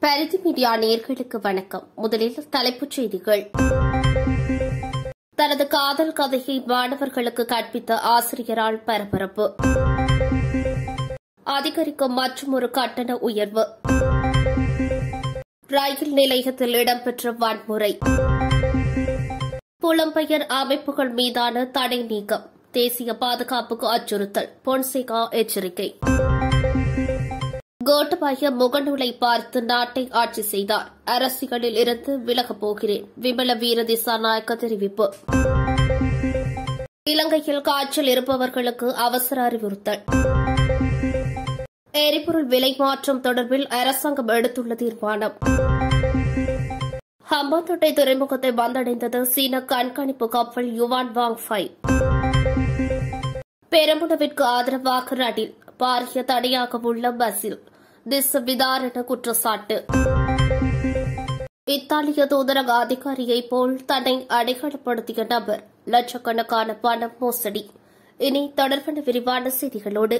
பரிதி media நேர்களுக்கு வணக்கம் முதலில் தலைப்புச் செய்திகள் தனது காதல் கதையை மாணவர்களுக்கு கற்பித்த ஆசிரியரால் பரபரப்பு அதிகரிக்கும் மற்றொரு கட்டண உயர்வு ரயில் நிலையத்தில் இடம்பெற்ற வன்முறை புலம்பெயர் அமைப்புகள் மீதான தடை நீக்கம் தேசிய பாதுகாப்புக்கு அச்சுறுத்தல் பொன்சேகா எச்சரிக்கை கோட்டபாய முகநூலை பார்த்து நாட்டை ஆட்சி செய்தார் அரசியலில் இருந்து விலகப் போகிறேன் விமல வீர திசாநாயக்க தெரிவிப்பு இலங்கையில் காய்ச்சல் இருப்பவர்களுக்கு அவசர அறிவுறுத்தல் எரிபொருள் விலை மாற்றம் தொடர்பில் அரசாங்கம் எடுத்துள்ள தீர்மானம் ஹம்பாந்தோட்டை துறைமுகத்தை வந்தடைந்தது சீன கண்காணிப்பு கப்பல் யுவான் வாங் ஃபை பெரம்புணவிற்கு ஆதரவாக ரணில் பாரிய தடையாக உள்ள பஸ்ஸில் திச விதாரண குற்றச்சாட்டு இத்தாலிய தூதரக அதிகாரியை போல் தன்னை அடையாளப்படுத்திய நபர் லட்சக்கணக்கான பணம் மோசடி இனி தொடர்பான விரிவான செய்திகளோடு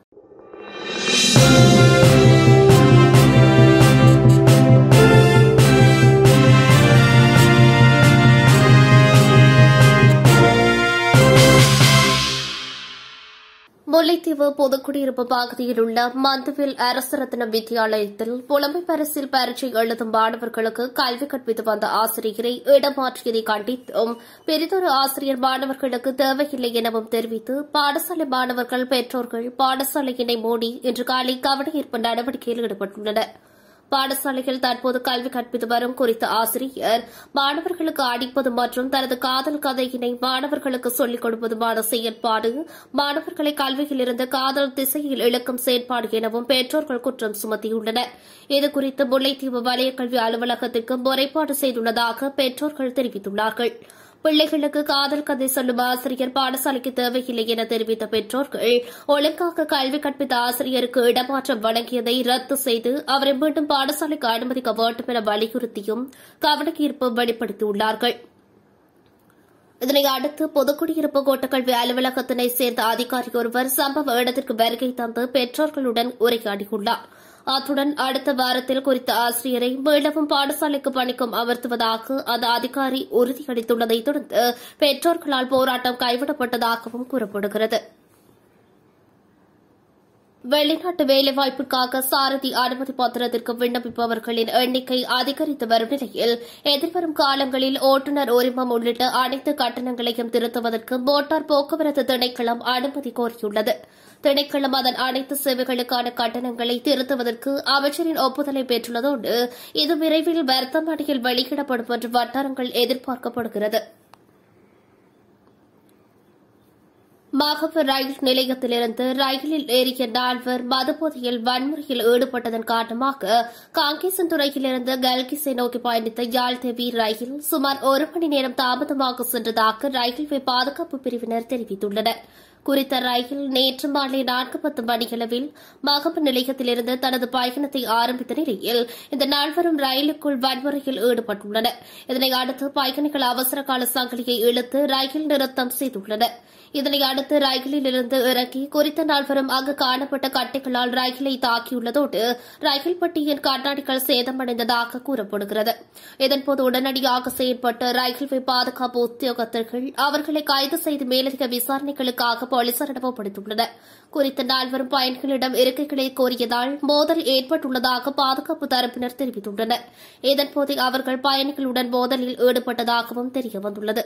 முல்லைத்தீவு பொதுக்குடியிருப்பு பகுதியில் உள்ள மந்துவில் அரசு ரத்ன வித்தியாலயத்தில் புலமை பரிசில் பரீட்சை எழுதும் மாணவர்களுக்கு கல்வி கற்பித்து வந்த ஆசிரியரை இடமாற்றியதை கண்டித்தும் பெரிதொரு ஆசிரியர் மாணவர்களுக்கு தேவையில்லை எனவும் தெரிவித்து பாடசாலை மாணவர்கள் பெற்றோர்கள் பாடசாலையினை மூடி இன்று காலை கவனஈர்ப்பு நடவடிக்கையில் ஈடுபட்டுள்ளனா் பாடசாலையில் தற்போது கல்வி கற்பித்து வரும் குறித்த ஆசிரியர் மாணவர்களுக்கு அடிப்பது மற்றும் தனது காதல் கதையினை மாணவர்களுக்கு சொல்லிக் கொடுப்பதுமான செயற்பாடு மாணவர்களை கல்வியிலிருந்து காதல் திசையில் இழுக்கும் செயற்பாடு எனவும் பெற்றோர்கள் குற்றம் சுமத்தியுள்ளனர் இதுகுறித்து முல்லைத்தீவு வலய கல்வி அலுவலகத்திற்கு முறைப்பாடு செய்துள்ளதாக பெற்றோர்கள் தெரிவித்துள்ளார்கள் பிள்ளைகளுக்கு காதல் கதை சொல்லும் ஆசிரியர் பாடசாலைக்கு தேவையில்லை என தெரிவித்த பெற்றோர்கள் ஒழுங்காக கல்வி கற்பித்த ஆசிரியருக்கு இடமாற்றம் வழங்கியதை ரத்து செய்து அவரை மீண்டும் பாடசாலைக்கு அனுமதிக்க வேண்டும் என வலியுறுத்தியும் கவனஈர்ப்பு வெளிப்படுத்தியுள்ளார்கள் இதனை அடுத்து பொதுக்குடியிருப்பு கோட்டக்கல்வி அலுவலகத்தினை சேர்ந்த அதிகாரி ஒருவர் சம்பவ இடத்திற்கு வருகை தந்து பெற்றோர்களுடன் உரையாடியுள்ளார் அத்துடன் அடுத்த வாரத்தில் குறித்த ஆசிரியரை மீளவும் பாடசாலைக்கு பணிக்கும் அமர்த்துவதாக அந்த அதிகாரி உறுதியளித்துள்ளதைத் தொடர்ந்து பெற்றோர்களால் போராட்டம் கைவிடப்பட்டதாகவும் கூறப்படுகிறது வெளிநாட்டு வேலைவாய்ப்புக்காக சாரதி அனுமதி பத்திரத்திற்கு விண்ணப்பிப்பவர்களின் எண்ணிக்கை அதிகரித்து வரும் நிலையில் எதிர்வரும் காலங்களில் ஓட்டுநர் உரிமம் உள்ளிட்ட அனைத்து கட்டணங்களையும் திருத்துவதற்கு மோட்டார் போக்குவரத்து திணைக்களம் அனுமதி கோரியுள்ளது திணைக்களம் அதன் அனைத்து சேவைகளுக்கான கட்டணங்களை திருத்துவதற்கு அமைச்சரின் ஒப்புதலை பெற்றுள்ளதோடு இது விரைவில் வர்த்தமானியில் வெளியிடப்படும் என்று வட்டாரங்கள் எதிர்பார்க்கப்படுகிறது மகவ ரயில் நிலையத்திலிருந்து ரயிலில் ஏறிய நால்வர் மதுபோதையில் வன்முறையில் ஈடுபட்டதன் காரணமாக காங்கேசன்துறையிலிருந்து கல்கிசை நோக்கி பயணித்த யாழ்தேவி ரயில் சுமார் ஒரு மணி நேரம் தாமதமாக சென்றதாக ரயில்வே பாதுகாப்பு பிரிவினர் தெரிவித்துள்ளனர் குறித்த ரயில் நேற்று மாலை நான்கு பத்து மணியளவில் மகப நிலையத்திலிருந்து தனது பயணத்தை ஆரம்பித்த நிலையில் இந்த நால்வரும் ரயிலுக்குள் வன்முறையில் ஈடுபட்டுள்ளனர் இதனை அடுத்து பயணிகள் அவசர கால சங்கிலியை இழுத்து ரயில் நிறுத்தம் செய்துள்ளனா் இதனை அடுத்து ரயிலில் இருந்து இறங்கி குறித்த நால்வரும் அங்கு காணப்பட்ட கட்டைகளால் ரயிலை தாக்கியுள்ளதோடு ரயில் பட்டியின் கண்ணாடிகள் சேதமடைந்ததாக கூறப்படுகிறது இதன்போது உடனடியாக செயற்பட்ட ரயில்வே பாதுகாப்பு உத்தியோகத்தர்கள் அவர்களை கைது செய்து மேலதிக விசாரணைகளுக்காக போலீசாரிடம் ஒப்படைத்துள்ளனர் குறித்த நால்வரும் பயணிகளிடம் இருக்கைகளை கோரியதால் மோதல் ஏற்பட்டுள்ளதாக பாதுகாப்பு தரப்பினர் தெரிவித்துள்ளனர் இதன்போது அவர்கள் பயணிகளுடன் மோதலில் ஈடுபட்டதாகவும் தெரியவந்துள்ளது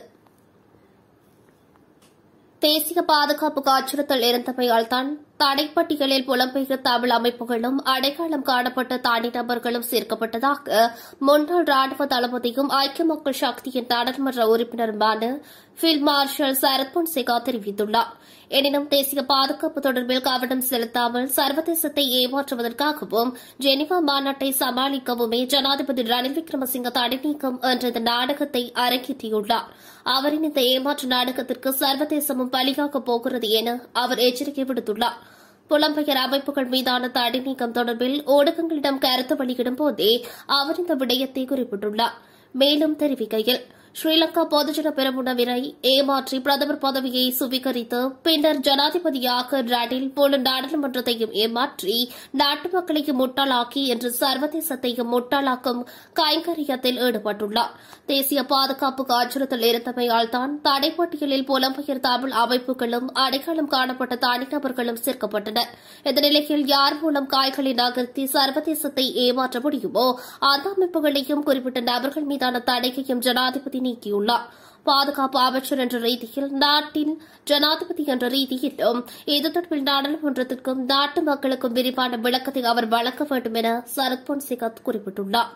தேசிய பாதுகாப்புக்கு அச்சுறுத்தல் இருந்தமையால் தான் தடைப்பட்டியலில் புலம்பெயர் தமிழ் அமைப்புகளும் அடையாளம் காணப்பட்ட தனிநபர்களும் சேர்க்கப்பட்டதாக முன்னாள் ராணுவ தளபதியும் ஐக்கிய மக்கள் சக்தியின் நாடாளுமன்ற உறுப்பினருமான ஃபீல்ட் மார்ஷல் சரத் பொன்சேகா தெரிவித்துள்ளார் எனினும் தேசிய பாதுகாப்பு தொடர்பில் கவனம் செலுத்தாமல் சர்வதேசத்தை ஏமாற்றுவதற்காகவும் ஜெனிவா மாநாட்டை சமாளிக்கவுமே ஜனாதிபதி ரணில் விக்ரமசிங்க தடை நீக்கம் என்ற இந்த நாடகத்தை அரங்கேற்றியுள்ளார் அவரின் இந்த ஏமாற்று நாடகத்திற்கு சர்வதேசமும் பலியாகப் போகிறது என அவர் எச்சரிக்கை விடுத்துள்ளார் புலம்பெயர் அமைப்புகள் மீதான தடை நீக்கம் தொடர்பில் ஊடகங்களிடம் கருத்து வெளியிடும் போதே அவர் இந்த விடயத்தை குறிப்பிட்டுள்ளார் மேலும் தெரிவிக்கையில் ஸ்ரீலங்கா பொதுஜன பெரமுனவினை ஏமாற்றி பிரதமர் பதவியை சுவீகரித்து பின்னர் ஜனாதிபதியாக ரணில் முழு நாடாளுமன்றத்தையும் ஏமாற்றி நாட்டு மக்களையும் முட்டாளாக்கி என்று சர்வதேசத்தையும் முட்டாளாக்கும் கைங்கரியத்தில் ஈடுபட்டுள்ளார் தேசிய பாதுகாப்புக்கு அச்சுறுத்தல் இருந்தமையால் தான் தடைப்பட்டியலில் புலம்பெயர் தமிழ் அமைப்புகளும் அடையாளம் காணப்பட்ட தனிநபர்களும் சேர்க்கப்பட்டனர் இந்த நிலையில் யார் மூலம் காய்களை நகர்த்தி சர்வதேசத்தை ஏமாற்ற முடியுமோ அந்த அமைப்புகளையும் குறிப்பிட்ட நபர்கள் மீதான தடையையும் ஜனாதிபதி நீக்கியுள்ளார் பாதுகாப்பு அமைச்சர் என்ற ரீதியில் நாட்டின் ஜனாதிபதி என்ற ரீதியிலும் இது தொடர்பில் நாடாளுமன்றத்திற்கும் நாட்டு மக்களுக்கும் விரிவான விளக்கத்தை அவர் வழங்க வேண்டும் என சரத் பொன்சேகா குறிப்பிட்டுள்ளார்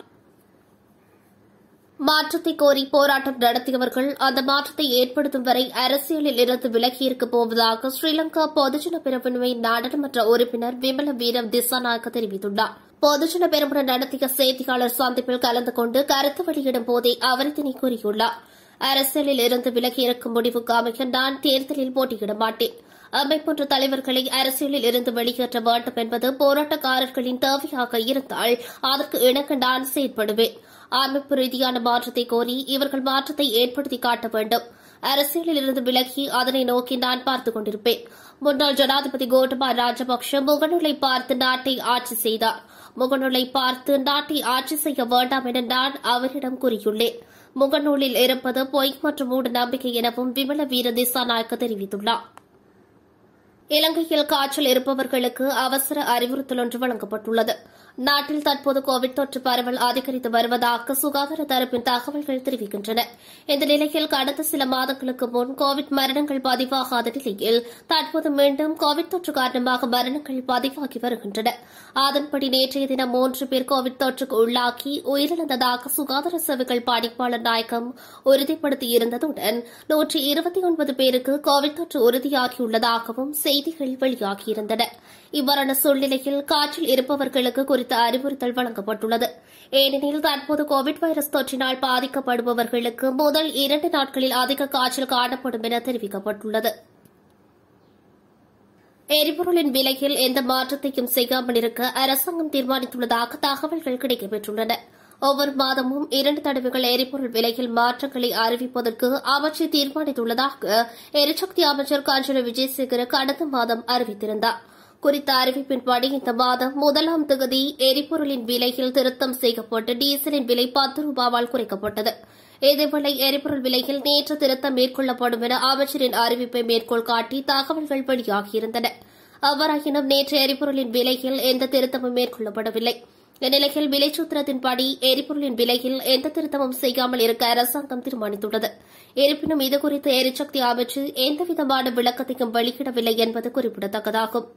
மாற்றத்தை கோரி போராட்டம் நடத்தியவர்கள் அந்த மாற்றத்தை ஏற்படுத்தும் வரை அரசியலில் இருந்து விலகியிருக்கப் போவதாக ஸ்ரீலங்கா பொதுஜன பிரிவினை நாடாளுமன்ற உறுப்பினர் விமல வீரம் திசாநாயக்க தெரிவித்துள்ளார் பொதுஜன பெருமுன நடத்திய செய்தியாளர் சந்திப்பில் கலந்து கொண்டு கருத்து வெளியிடும் போதே அவர் இதனை கூறியுள்ளார் அரசியலில் இருந்து விலகியிருக்கும் முடிவுக்கு அமைக்க நான் தேர்தலில் போட்டியிட மாட்டேன் அமைப்பொன்ற தலைவர்களை அரசியலில் இருந்து வெளியேற்ற வேண்டும் என்பது போராட்டக்காரர்களின் தேவையாக இருந்தால் அதற்கு இணங்க நான் செயற்படுவேன் அமைப்பு ரீதியான மாற்றத்தை கோரி இவர்கள் மாற்றத்தை ஏற்படுத்தி காட்ட வேண்டும் அரசியலில் இருந்து விலகி அதனை நோக்கி நான் பார்த்துக் கொண்டிருப்பேன் முன்னாள் ஜனாதிபதி கோட்டபாய ராஜபக்ஷ முகநூலை பார்த்து நாட்டை ஆட்சி செய்தார் முகநூலை பார்த்து நாட்டை ஆட்சி செய்ய வேண்டாம் என நான் அவரிடம் கூறியுள்ளேன் முகநூலில் இருப்பது பொய் மற்றும் மூட நம்பிக்கை எனவும் விமல வீர திசாநாயக்க தெரிவித்துள்ளார் இலங்கையில் காய்ச்சல் இருப்பவர்களுக்கு அவசர அறிவுறுத்தல் ஒன்று வழங்கப்பட்டுள்ளது நாட்டில் தற்போது கோவிட் தொற்று பரவல் அதிகரித்து வருவதாக சுகாதார தரப்பின் தகவல்கள் தெரிவிக்கின்றன இந்த நிலையில் கடந்த சில மாதங்களுக்கு முன் கோவிட் மரணங்கள் பதிவாகாத நிலையில் தற்போது மீண்டும் கோவிட் தொற்று காரணமாக மரணங்கள் பதிவாகி வருகின்றன அதன்படி நேற்றைய தினம் மூன்று பேர் கோவிட் தொற்றுக்கு உள்ளாக்கி உயிரிழந்ததாக சுகாதார சேவைகள் பணிப்பாளர் நாயகம் உறுதிப்படுத்தியிருந்ததுடன் நூற்றி இருபத்தி ஒன்பது பேருக்கு கோவிட் தொற்று உறுதியாகியுள்ளதாகவும் செய்திகள் வெளியாகியிருந்தன இவ்வாறான சூழ்நிலையில் காய்ச்சல் இருப்பவர்களுக்கு குறித்த அறிவுறுத்தல் வழங்கப்பட்டுள்ளது ஏனெனில் தற்போது கோவிட் வைரஸ் தொற்றினால் பாதிக்கப்படுபவர்களுக்கு முதல் இரண்டு நாட்களில் அதிக காய்ச்சல் காணப்படும் என தெரிவிக்கப்பட்டுள்ளது எரிபொருளின் விலையில் எந்த மாற்றத்தையும் செய்யாமல் இருக்க அரசாங்கம் தீர்மானித்துள்ளதாக தகவல்கள் கிடைக்கப்பெற்றுள்ளன ஒவ்வொரு மாதமும் இரண்டு தடவைகள் எரிபொருள் விலையில் மாற்றங்களை அறிவிப்பதற்கு அமைச்சர் தீர்மானித்துள்ளதாக எரிசக்தி அமைச்சர் காஞ்சன விஜயசேகர கடந்த மாதம் அறிவித்திருந்தார் குறித்த அறிவிப்பின்படி இந்த மாதம் முதலாம் தேதி எரிபொருளின் விலையில் திருத்தம் செய்யப்பட்டு டீசலின் விலை பத்து ரூபாவால் குறைக்கப்பட்டது இதேவேளை எரிபொருள் விலையில் நேற்று திருத்தம் மேற்கொள்ளப்படும் என அமைச்சரின் அறிவிப்பை மேற்கோள் காட்டி தகவல்கள் வெளியாகியிருந்தன அவ்வாறாயினும் நேற்று எரிபொருளின் விலையில் எந்த திருத்தமும் மேற்கொள்ளப்படவில்லை இந்நிலையில் விலைச்சூத்திரத்தின்படி எரிபொருளின் விலையில் எந்த திருத்தமும் செய்யாமல் இருக்க அரசாங்கம் தீர்மானித்துள்ளது இருப்பினும் இதுகுறித்து எரிசக்தி அமைச்சு எந்தவிதமான விளக்கத்தையும் வெளியிடவில்லை என்பது குறிப்பிடத்தக்கதாகும்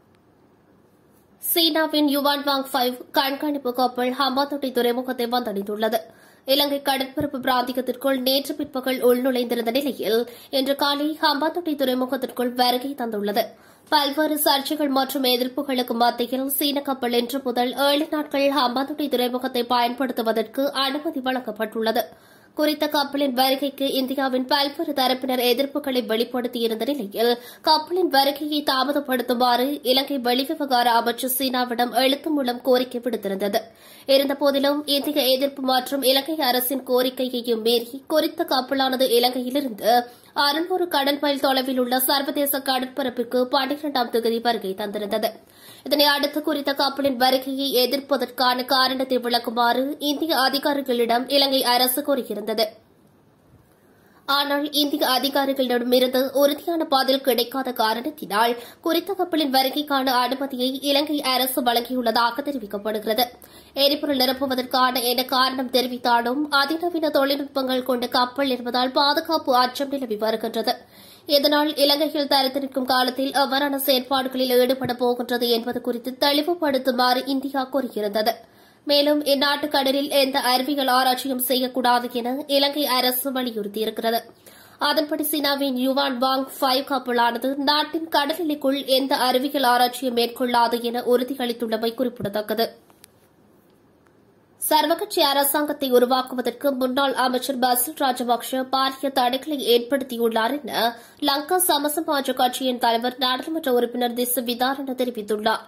சீனாவின் யுவான் வாங் ஃபைவ் கண்காணிப்பு கப்பல் ஹம்பாத்தோட்டை துறைமுகத்தை வந்தடைந்துள்ளது இலங்கை கடற்பரப்பு பிராந்தியத்திற்குள் நேற்று பிற்பகல் உள்நுழைந்திருந்த நிலையில் இன்று காலை ஹம்பாத்தோட்டை துறைமுகத்திற்குள் வருகை தந்துள்ளது பல்வேறு சர்ச்சைகள் மற்றும் எதிர்ப்புகளுக்கு மத்தியில் சீன கப்பல் இன்று முதல் ஏழு நாட்கள் ஹம்பாந்தோட்டை துறைமுகத்தை பயன்படுத்துவதற்கு அனுமதி வழங்கப்பட்டுள்ளது குறித்த கப்பலின் வருகைக்கு இந்தியாவின் பல்வேறு தரப்பினர் எதிர்ப்புகளை வெளிப்படுத்தியிருந்த நிலையில் கப்பலின் வருகையை தாமதப்படுத்துமாறு இலங்கை வெளிவிவகார அமைச்சர் சீனாவிடம் எழுத்து மூலம் கோரிக்கை விடுத்திருந்தது இருந்தபோதிலும் இந்திய எதிர்ப்பு மற்றும் இலங்கை அரசின் கோரிக்கையையும் மீறி குறித்த கப்பலானது இலங்கையிலிருந்து அறுநூறு கடல் மைல் தொலைவில் உள்ள சர்வதேச கடற்பரப்பிற்கு பனிரெண்டாம் தேதி வருகை தந்திருந்தது இதனை அடுத்து குறித்த கப்பலின் வருகையை எதிர்ப்பதற்கான காரணத்தை விளக்குமாறு இந்திய அதிகாரிகளிடம் இலங்கை அரசு கோரியிருந்தது ஆனால் இந்திய அதிகாரிகளிடமிருந்து உறுதியான பதில் கிடைக்காத காரணத்தினால் குறித்த கப்பலின் வருகைக்கான அனுமதியை இலங்கை அரசு வழங்கியுள்ளதாக தெரிவிக்கப்படுகிறது எரிபொருள் நிரப்புவதற்கான என காரணம் தெரிவித்தாலும் அதிநவீன தொழில்நுட்பங்கள் கொண்ட கப்பல் என்பதால் பாதுகாப்பு அச்சம் நிலவி வருகின்றது இதனால் இலங்கையில் தரித்து நிற்கும் காலத்தில் அவ்வாறான செயற்பாடுகளில் ஈடுபட போகின்றது என்பது குறித்து தெளிவுபடுத்துமாறு இந்தியா கூறியிருந்தது மேலும் இந்நாட்டு கடலில் எந்த அறிவியல் ஆராய்ச்சியும் செய்யக்கூடாது என இலங்கை அரசு வலியுறுத்தியிருக்கிறது அதன்படி சீனாவின் யுவான் வாங் ஃபைவ் கப்பலானது நாட்டின் கடலிலுக்குள் எந்த அறிவியல் ஆராய்ச்சியும் மேற்கொள்ளாது என உறுதியளித்துள்ளமை குறிப்பிடத்தக்கது சர்வகட்சி அரசாங்கத்தை உருவாக்குவதற்கு முன்னாள் அமைச்சர் பசில் ராஜபக்ஷ பாரிய தடைகளை ஏற்படுத்தியுள்ளார் என லங்கா சமசமாஜ கட்சியின் தலைவர் நாடாளுமன்ற உறுப்பினர் திசு விதாரண தெரிவித்துள்ளார்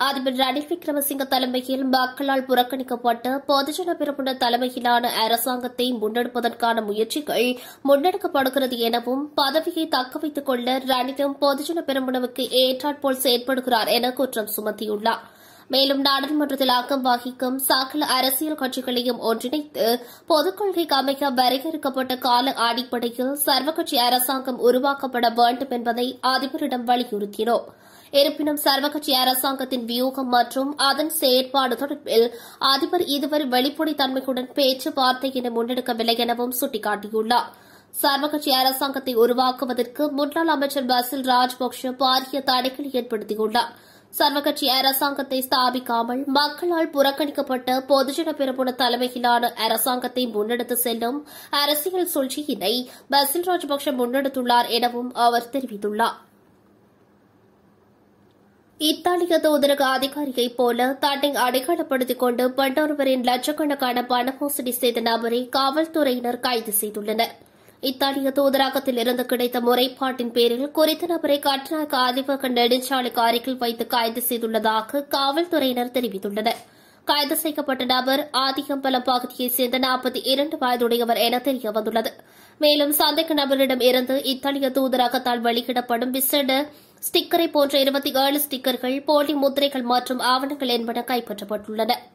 அதிபர் ரணில் விக்ரமசிங்க தலைமையில் மக்களால் புறக்கணிக்கப்பட்ட பொதுஜன பெருமுன தலைமையிலான அரசாங்கத்தை முன்னெடுப்பதற்கான முயற்சிகள் முன்னெடுக்கப்படுகிறது எனவும் பதவியை தக்கவைத்துக் கொள்ள ரணிலும் பொதுஜன பெருமுனவுக்கு ஏற்றாற்போல் செயற்படுகிறார் என குற்றம் சுமத்தியுள்ளார் மேலும் நாடாளுமன்றத்தில் அங்கம் வகிக்கும் சகல அரசியல் கட்சிகளையும் ஒன்றிணைத்து பொதுக் கொள்கைக்கு அமைக்க வரையறுக்கப்பட்ட கால அடிப்படையில் சர்வகட்சி அரசாங்கம் உருவாக்கப்பட வேண்டும் என்பதை அதிபரிடம் வலியுறுத்தினோம் இருப்பினும் சர்வகட்சி அரசாங்கத்தின் வியூகம் மற்றும் அதன் செயற்பாடு தொடர்பில் அதிபர் இதுவரை வெளிப்படைத்தன்மையுடன் பேச்சுவார்த்தையினை முன்னெடுக்கவில்லை எனவும் சுட்டிக்காட்டியுள்ளார் சர்வகட்சி அரசாங்கத்தை உருவாக்குவதற்கு முன்னாள் அமைச்சர் பசில் ராஜபக்ஷ பாரிய தடைகளை ஏற்படுத்தியுள்ளார் சர்வகட்சி அரசாங்கத்தை ஸ்தாபிக்காமல் மக்களால் புறக்கணிக்கப்பட்ட பொதுஜன பெருமுன தலைமையிலான அரசாங்கத்தை முன்னெடுத்து செல்லும் அரசியல் சூழ்ச்சியினை பசில் ராஜபக்ஷ முன்னெடுத்துள்ளார் எனவும் அவர் தெரிவித்துள்ளார் இத்தாலிய தூதரக அதிகாரியைப் போல தன்னை அடையாளப்படுத்திக் கொண்டு பெண்ணொருவரின் லட்சக்கணக்கான பண மோசடி செய்த நபரை காவல்துறையினர் கைது செய்துள்ளனர் இத்தாலிய தூதரகத்தில் இருந்து கிடைத்த முறைப்பாட்டின் பேரில் குறித்த நபரை கட்டுநாயக்க அதிபக நெடுஞ்சாலைக்கு அருகில் வைத்து கைது செய்துள்ளதாக காவல்துறையினர் தெரிவித்துள்ளனர் கைது செய்யப்பட்ட நபர் ஆதிக்கம்பலம் பகுதியைச் சேர்ந்த நாற்பத்தி இரண்டு வயதுடையவர் என தெரியவந்துள்ளது மேலும் சந்தேக நபரிடம் இருந்து இத்தாலிய தூதரகத்தால் வெளியிடப்படும் விசேட ஸ்டிக்கரை போன்ற இருபத்தி ஏழு ஸ்டிக்கர்கள் போலி முத்திரைகள் மற்றும் ஆவணங்கள் என்பன கைப்பற்றப்பட்டுள்ளன